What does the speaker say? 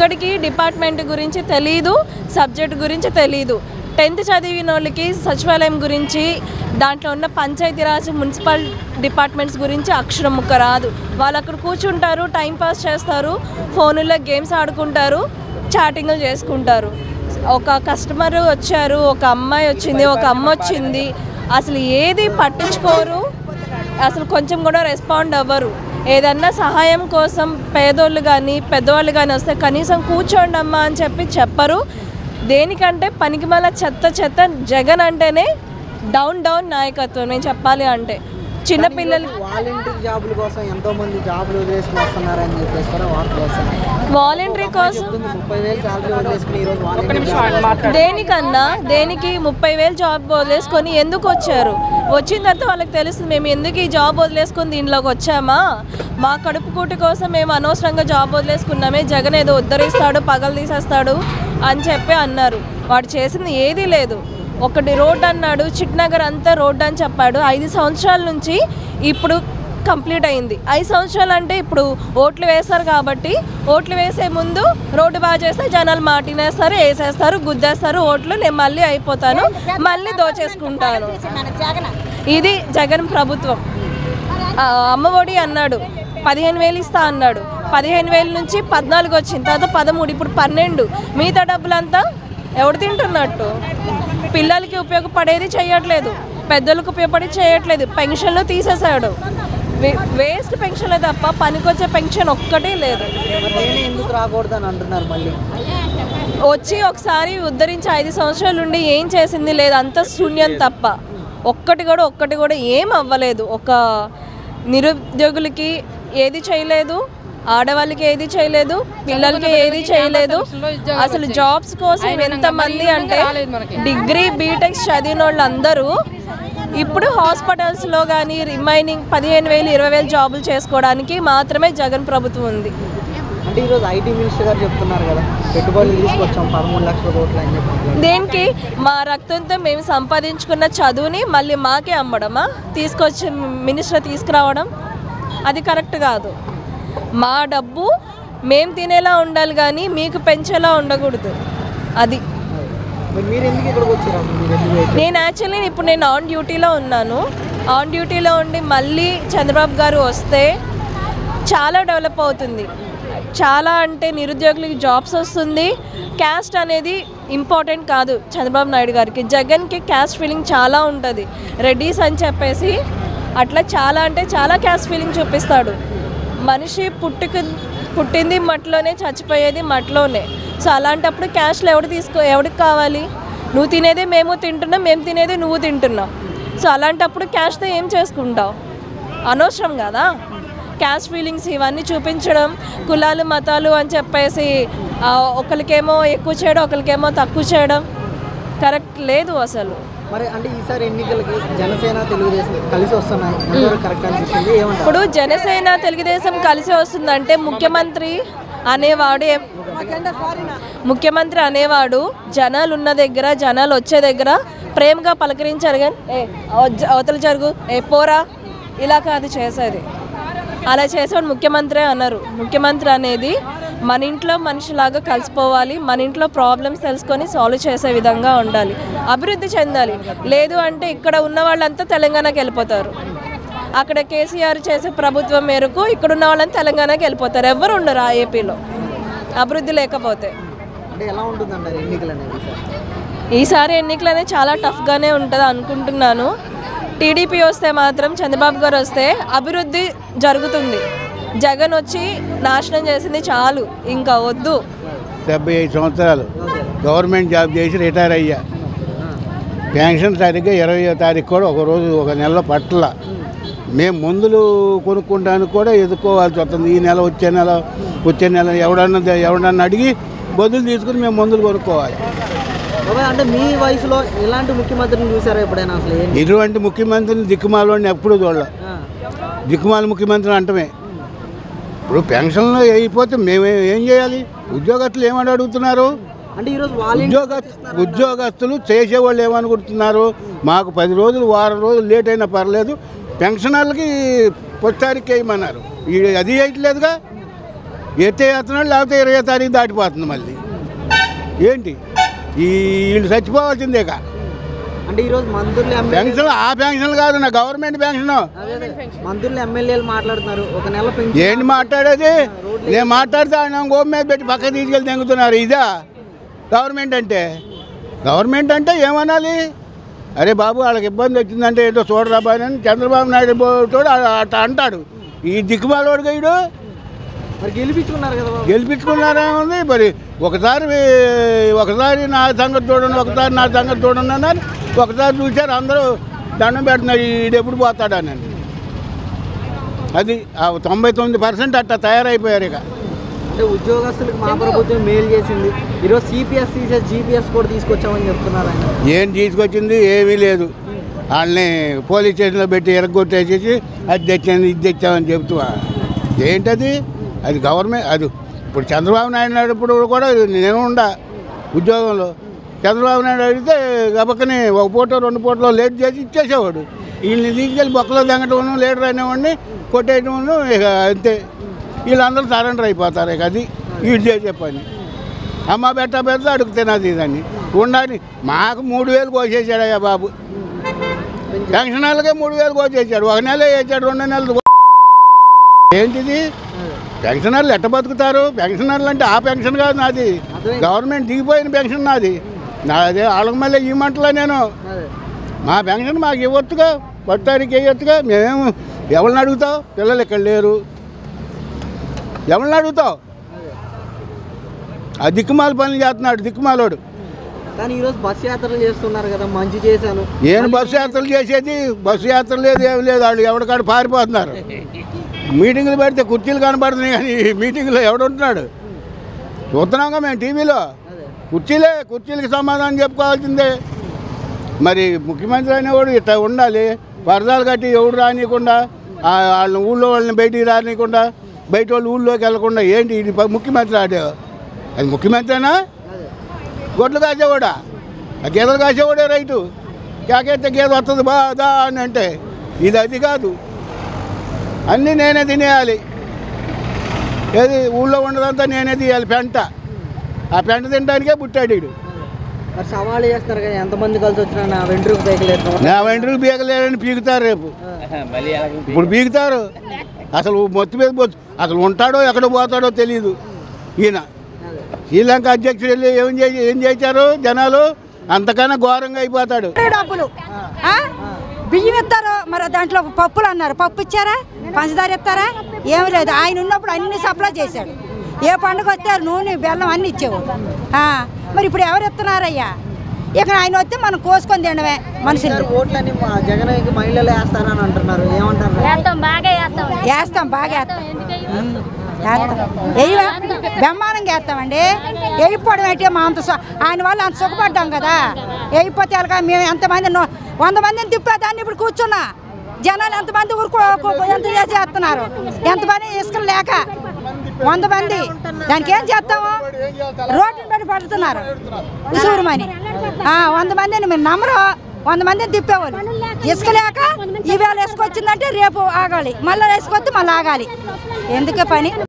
ఇక్కడికి డిపార్ట్మెంట్ గురించి తెలీదు సబ్జెక్ట్ గురించి తెలీదు టెన్త్ చదివిన వాళ్ళకి సచివాలయం గురించి దాంట్లో ఉన్న పంచాయతీరాజ్ మున్సిపల్ డిపార్ట్మెంట్స్ గురించి అక్షరం ముక్క రాదు వాళ్ళు అక్కడ కూర్చుంటారు టైం పాస్ చేస్తారు ఫోనుల్లో గేమ్స్ ఆడుకుంటారు చాటింగ్లు చేసుకుంటారు ఒక కస్టమర్ వచ్చారు ఒక అమ్మాయి వచ్చింది ఒక అమ్మ వచ్చింది అసలు ఏది పట్టించుకోరు అసలు కొంచెం కూడా రెస్పాండ్ అవ్వరు ఏదన్నా సహాయం కోసం పేదోళ్ళు కానీ పెద్దవాళ్ళు కానీ వస్తే కనీసం కూర్చోండి అమ్మా అని చెప్పి చెప్పరు దేనికంటే పనికిమాల చెత్త చెత్త జగన్ అంటేనే డౌన్ డౌన్ నాయకత్వం నేను చెప్పాలి అంటే చిన్నపిల్లలు వాలంటీర్ జాబుల కోసం ఎంతో మంది జాబులు వదిలేసుకుని వస్తున్నారని చెప్పేసి కూడా వార్తలు వస్తున్నాయి వాలంటరీ కోసం చెప్తుంది ముప్పై వేలు శాలరీ వదిలేసుకుని ఈ రోజు వాలంటీర్ జాబ్ దేనికన్నా దేనికి ముప్పై వేలు జాబ్ వదిలేసుకొని ఎందుకు వచ్చారు వచ్చిన తర్వాత వాళ్ళకి తెలుస్తుంది మేము ఎందుకు ఈ జాబ్ వదిలేసుకొని దీంట్లోకి వచ్చామా మా కడుపు కూటి కోసం మేము అనవసరంగా జాబ్ వదిలేసుకున్నామే జగన్ ఏదో ఉద్ధరిస్తాడు పగలు తీసేస్తాడు అని చెప్పి అన్నారు వాడు చేసింది ఏదీ లేదు ఒకటి రోడ్ అన్నాడు చిట్నగర్ అంతా రోడ్ అని చెప్పాడు ఐదు సంవత్సరాల నుంచి ఇప్పుడు కంప్లీట్ అయింది ఐదు సంవత్సరాలు అంటే ఇప్పుడు ఓట్లు వేస్తారు కాబట్టి ఓట్లు వేసే ముందు రోడ్డు బాగా చేస్తే జనాలు మాటినేస్తారు వేసేస్తారు గుద్దేస్తారు ఓట్లు నేను మళ్ళీ అయిపోతాను మళ్ళీ దోచేసుకుంటాను ఇది జగన్ ప్రభుత్వం ఆ, అమ్మఒడి అన్నాడు పదిహేను వేలు ఇస్తా అన్నాడు పదిహేను వేల నుంచి పద్నాలుగు వచ్చింది తర్వాత పదమూడు ఇప్పుడు పన్నెండు మిగతా డబ్బులంతా ఎవడు తింటున్నట్టు పిల్లలకి ఉపయోగపడేది చేయట్లేదు పెద్దలకు ఉపయోగపడి చేయట్లేదు పెన్షన్లు తీసేశాడు వే- వేస్ట్ పెన్షన్లే తప్ప పనికొచ్చే పెన్షన్ ఒక్కటే లేదు మరి నేనే ఎందుకు రాకూడదు అని అంటున్నారు మళ్ళీ వచ్చి ఒకసారి ఉద్ధరించి ఐదు సంవత్సరాలు ఉండి ఏం చేసింది లేదు అంత శూన్యం తప్ప ఒక్కటి కూడా ఒక్కటి కూడా ఏం అవ్వలేదు ఒక నిరుద్యోగులకి ఏది చేయలేదు ఆడవాళ్ళకి ఏది చేయలేదు పిల్లలకి ఏది చేయలేదు అసలు జాబ్స్ కోసం ఎంతమంది అంటే డిగ్రీ బీటెక్ చదివిన వాళ్ళందరూ ఇప్పుడు హాస్పిటల్స్లో కానీ రిమైనింగ్ పదిహేను వేలు ఇరవై వేలు జాబులు చేసుకోవడానికి మాత్రమే జగన్ ప్రభుత్వం ఉంది అంటే ఈరోజు ఐటీ మినిస్టర్ గారు చెప్తున్నారు కదా పెట్టుబడులు తీసుకొచ్చాం పదమూడు లక్షల కోట్లు అని చెప్పి దేనికి మా రక్తంతో మేము సంపాదించుకున్న చదువుని మళ్ళీ మాకే అమ్మడమా తీసుకొచ్చి మినిస్టర్ తీసుకురావడం అది కరెక్ట్ కాదు మా డబ్బు మేము తినేలా ఉండాలి కానీ మీకు పెంచేలా ఉండకూడదు అది మరి మీరు ఎందుకు ఇక్కడికి వచ్చారు అసలు మీరు ఎందుకు అయితే నేను యాక్చువల్లీ ఇప్పుడు నేను ఆన్ డ్యూటీలో ఉన్నాను ఆన్ డ్యూటీలో ఉండి మళ్ళీ చంద్రబాబు గారు వస్తే చాలా డెవలప్ అవుతుంది చాలా అంటే నిరుద్యోగులకి జాబ్స్ వస్తుంది క్యాస్ట్ అనేది ఇంపార్టెంట్ కాదు చంద్రబాబు నాయుడు గారికి జగన్కి క్యాస్ట్ ఫీలింగ్ చాలా ఉంటుంది రెడ్డీస్ అని చెప్పేసి అట్లా చాలా అంటే చాలా క్యాస్ట్ ఫీలింగ్ చూపిస్తాడు మనిషి పుట్టుకు పుట్టింది మట్టిలోనే చచ్చిపోయేది మట్టిలోనే సో అలాంటప్పుడు క్యాష్లో ఎవడు తీసుకో ఎవడికి కావాలి నువ్వు తినేదే మేము తింటున్నాం మేము తినేదే నువ్వు తింటున్నాం సో అలాంటప్పుడు క్యాష్తో ఏం చేసుకుంటావు అనవసరం కదా క్యాస్ట్ ఫీలింగ్స్ ఇవన్నీ చూపించడం కులాలు మతాలు అని చెప్పేసి ఆ, ఒకరికేమో ఎక్కువ చేయడం ఒకరికేమో తక్కువ చేయడం కరెక్ట్ లేదు అసలు మరి అంటే ఈసారి ఎన్నికలకి జనసేన తెలుగుదేశం కలిసి వస్తున్నాయి ఎంతవరకు కరెక్ట్ అనిపిస్తుంది ఏమంటారు ఇప్పుడు జనసేన తెలుగుదేశం కలిసి వస్తుందంటే ముఖ్యమంత్రి అనేవాడు ఏం- ముఖ్యమంత్రి అనేవాడు జనాలు ఉన్న దగ్గర జనాలు వచ్చే దగ్గర ప్రేమగా పలకరించారు కానీ ఏ అవజ- అవతల జరుగు ఏ పోరా ఇలా కాదు చేసేది అలా చేసేవాడు ముఖ్యమంత్రి అన్నారు ముఖ్యమంత్రి అనేది మన ఇంట్లో మనిషిలాగా కలిసిపోవాలి మన ఇంట్లో ప్రాబ్లమ్స్ తెలుసుకొని సాల్వ్ చేసే విధంగా ఉండాలి అభివృద్ధి చెందాలి లేదు అంటే ఇక్కడ ఉన్న వాళ్ళంతా తెలంగాణకి వెళ్ళిపోతారు అక్కడ కేసీఆర్ చేసే ప్రభుత్వం మేరకు ఇక్కడ ఉన్న వాళ్ళని తెలంగాణకి వెళ్ళిపోతారు ఎవరు ఉండరు ఆ ఏపీలో అభివృద్ధి లేకపోతే అంటే ఎలా ఉంటుంది అంటారు ఎన్నికలు అనేది ఈసారి ఈసారి ఎన్నికలు అనేది చాలా టఫ్గానే ఉంటుంది అనుకుంటున్నాను టీడీపీ వస్తే మాత్రం చంద్రబాబు గారు వస్తే అభివృద్ధి జరుగుతుంది జగన్ వచ్చి నాశనం చేసింది చాలు ఇంకా వద్దు డెబ్బై ఐదు సంవత్సరాలు గవర్నమెంట్ జాబ్ చేసి రిటైర్ అయ్యా పెన్షన్ సరిగ్గా ఇరవయో తారీఖు కూడా ఒక రోజు ఒక నెలలో పట్ల మేము మందులు కొనుక్కోవడానికి కూడా ఎదుర్కోవాల్సి వస్తుంది ఈ నెల వచ్చే నెల వచ్చే నెల ఎవడన్నా ఎవడన్నా అడిగి బదులు తీసుకుని మేము మందులు కొనుక్కోవాలి బాబాయ్ అంటే మీ వయసులో ఇలాంటి ముఖ్యమంత్రిని చూసారా ఎప్పుడైనా అసలు ఏంటి ఇటువంటి ముఖ్యమంత్రిని దిక్కుమాలని ఎప్పుడూ చూడాలి ఆ. దిక్కుమాల ముఖ్యమంత్రి అంటమే ఇప్పుడు పెన్షన్లు అయిపోతే మేము ఏం చేయాలి ఉద్యోగస్తులు ఏమని అడుగుతున్నారు అంటే ఈరోజు వాలంటీర్ ఉద్యోగ ఉద్యోగస్తులు చేసేవాళ్ళు ఏమనుకుంటున్నారు మాకు పది రోజులు వారం రోజులు లేట్ అయినా పర్లేదు పెన్షనర్లకి పొత్తారికి వేయమన్నారు ఈ అది వేయట్లేదుగా ఎత్తే ఎత్తనాడు లేకపోతే ఇరవై తారీఖు దాటిపోతుంది మళ్ళీ ఏంటి ఈ వీళ్ళు చచ్చిపోవాల్సిందేక అంటే ఈరోజు మందుర్లు ఎమ్మెల్యే పెన్షన్ ఆ పెన్షన్ కాదు నా గవర్నమెంట్ పెన్షన్ అదే అదే. మందుర్లు ఎమ్మెల్యేలు మాట్లాడుతున్నారు ఒక నెల పెంచి ఏంటి మాట్లాడేది నేను మాట్లాడితే ఆయన గోపు మీద పెట్టి పక్క తీసుకెళ్ళి తెంగుతున్నారు ఇదా గవర్నమెంట్ అంటే గవర్నమెంట్ అంటే ఏమనాలి అరే బాబు వాళ్ళకి ఇబ్బంది వచ్చిందంటే ఏదో చూడరా బాయ్ అని చంద్రబాబు నాయుడు తోడు అట్లా అంటాడు ఈ దిక్కుమాలోడు గైడు మరి గెలిపించుకున్నారు కదా బాబు గెలిపించుకున్నారా ఉంది మరి ఒకసారి ఒకసారి నా సంగతి చూడండి ఒకసారి నా సంగతి చూడండి అన్నారు ఒకసారి చూశారు అందరూ దండం పెడుతున్నారు ఈడు ఎప్పుడు పోతాడని అది ఆ తొంభై తొమ్మిది పర్సెంట్ అట్లా తయారైపోయారు ఇక అంటే ఉద్యోగస్తులకు మా ప్రభుత్వం మేలు చేసింది ఈరోజు సిపిఎస్ తీసేసి జీపీఎస్ కూడా తీసుకొచ్చామని చెప్తున్నారు ఆయన ఏం తీసుకొచ్చింది ఏమీ లేదు వాళ్ళని పోలీస్ స్టేషన్లో పెట్టి ఎరగొట్టేసేసి అది తెచ్చాను ఇది తెచ్చామని చెప్తున్నా ఏంటది అది గవర్నమెంట్ అది ఇప్పుడు చంద్రబాబు నాయుడు నడిప్పుడు కూడా నేను ఉండా ఉద్యోగంలో చంద్రబాబు నాయుడు అడిగితే గబక్కని ఒక పూట రెండు పూటలో లేట్ చేసి ఇచ్చేసేవాడు వీళ్ళని తీసుకెళ్ళి బొక్కలో దంగటం లీడర్ అనేవాడిని కొట్టేయటం ఇక అంతే వీళ్ళందరూ సరెండర్ అయిపోతారు ఇక అది వీడు చేసే పని అమ్మ బెట్ట పెద్ద అడుగుతున్నది ఇదని ఉండాలి మాకు మూడు వేలు కోసేసాడయ్యా బాబు పెన్షన్ వాళ్ళకే మూడు వేలు కోసేసాడు ఒక నెల వేసాడు రెండు నెలలు కో- ఏంటిది పెన్షనర్లు ఎట్ట బతుకుతారు పెన్షనర్లు అంటే ఆ పెన్షన్ కాదు నాది గవర్నమెంట్ దిగిపోయిన పెన్షన్ నాది నాది వాళ్ళకి మళ్ళీ ఇవ్వమంటలే నేను అదే మా పెన్షన్ మాకు ఇవ్వచ్చుగా పట్టానికి వేయొచ్చుగా మేమేం ఎవరిని అడుగుతావు పిల్లలు ఇక్కడ లేరు ఎవరిని అడుగుతావు ఆ దిక్కుమాల పనులు చేస్తున్నాడు దిక్కుమాలోడు కానీ ఈరోజు బస్ యాత్రలు చేస్తున్నారు కదా మంచి చేశాను ఏం బస్సు యాత్రలు చేసేది బస్సు యాత్ర లేదు ఏం లేదు వాళ్ళు ఎవరికాడు పారిపోతున్నారు మీటింగులు పెడితే కుర్చీలు కనబడుతున్నాయి కానీ మీటింగ్లో ఎవడుంటున్నాడు చూస్తున్నాంగా మేము టీవీలో అదే కుర్చీలే కుర్చీలకి సమాధానం చెప్పుకోవాల్సిందే మరి ముఖ్యమంత్రి అనేవాడు ఇట్లా ఉండాలి పరదాలు కట్టి ఎవడు రానియకుండా ఆ వాళ్ళని ఊళ్ళో వాళ్ళని బయటికి రానియకుండా బయట వాళ్ళు ఊళ్ళోకి వెళ్ళకుండా ఏంటి ఇది ప- ముఖ్యమంత్రి ఆడే అది ముఖ్యమంత్రినా అదే గొడ్లు కాసేవాడా ఆ గేదెలు కాసేవాడే రైతు కాకైతే గేదె వస్తుంది బా దా అని అంటే ఇది అది కాదు అన్నీ నేనే తినేయాలి ఏది ఊళ్ళో ఉండదంతా నేనే తీయాలి పెంట ఆ పెంట తినడానికే పుట్టాడు వీడు మరి సవాళ్ళు చేస్తారు కదా ఎంతమంది కలిసి వచ్చినా నా వెంట్రుకు తగ్గలేదు నా వెంట్రుకు బీగలేరని పీకుతారు రేపు ఇప్పుడు పీకుతారు అసలు మొత్తం మీద పోతు అసలు ఉంటాడో ఎక్కడ పోతాడో తెలియదు ఈయన అదే శ్రీలంక అధ్యక్షుడు వెళ్ళి ఏం చేసి ఏం చేశారు జనాలు అంతకన్నా ఘోరంగా అయిపోతాడు డబ్బులు ఆ? బియ్యం ఇస్తారు మరి దాంట్లో పప్పులు అన్నారు పప్పు ఇచ్చారా పంచదార ఇస్తారా ఏమి లేదు ఆయన ఉన్నప్పుడు అన్ని సప్లై చేశాడు ఏ పండుగ వస్తే నూనె బెల్లం అన్ని ఇచ్చేవాడు ఆ, మరి ఇప్పుడు ఎవరు ఇస్తున్నారయ్యా ఇక ఆయన వస్తే మనం కోసుకొని తినడమే మనుషులు ఈసారి ఓట్లన్నీ మా జగన్ మహిళలు వేస్తారని అంటున్నారు ఏమంటారు వేస్తాం బాగా వేస్తాం వేస్తాం బాగా వేస్తాం ఎందుకయ్యో? వేస్తాం వేయవా బ్రహ్మాండంగా వేస్తామండి వేయిపోవడం ఏంటి మా అంత సు- ఆయన వల్ల అంత సుఖపడ్డాం కదా వేయిపోతే అలాగా మేము ఎంతమంది నో- వంద మందిని తిప్పేదాన్ని ఇప్పుడు కూర్చున్నా జనాలు ఎంతమంది ఊరుకో ఎంత చేసి వేస్తున్నారు ఎంతమంది ఇసుకలు లేక వంద మంది దానికి ఏం చేస్తాము రోడ్డుని బట్టి పడుతున్నారు ఉసూరుమని ఆ, వంద మందిని మీరు నమ్మరు వంద మందిని తిప్పేవాళ్ళు ఇసుక లేక ఈవేళ ఇసుక వచ్చిందంటే రేపు ఆగాలి మళ్ళీ ఇసుకొస్తే మళ్ళీ ఆగాలి ఎందుకే పని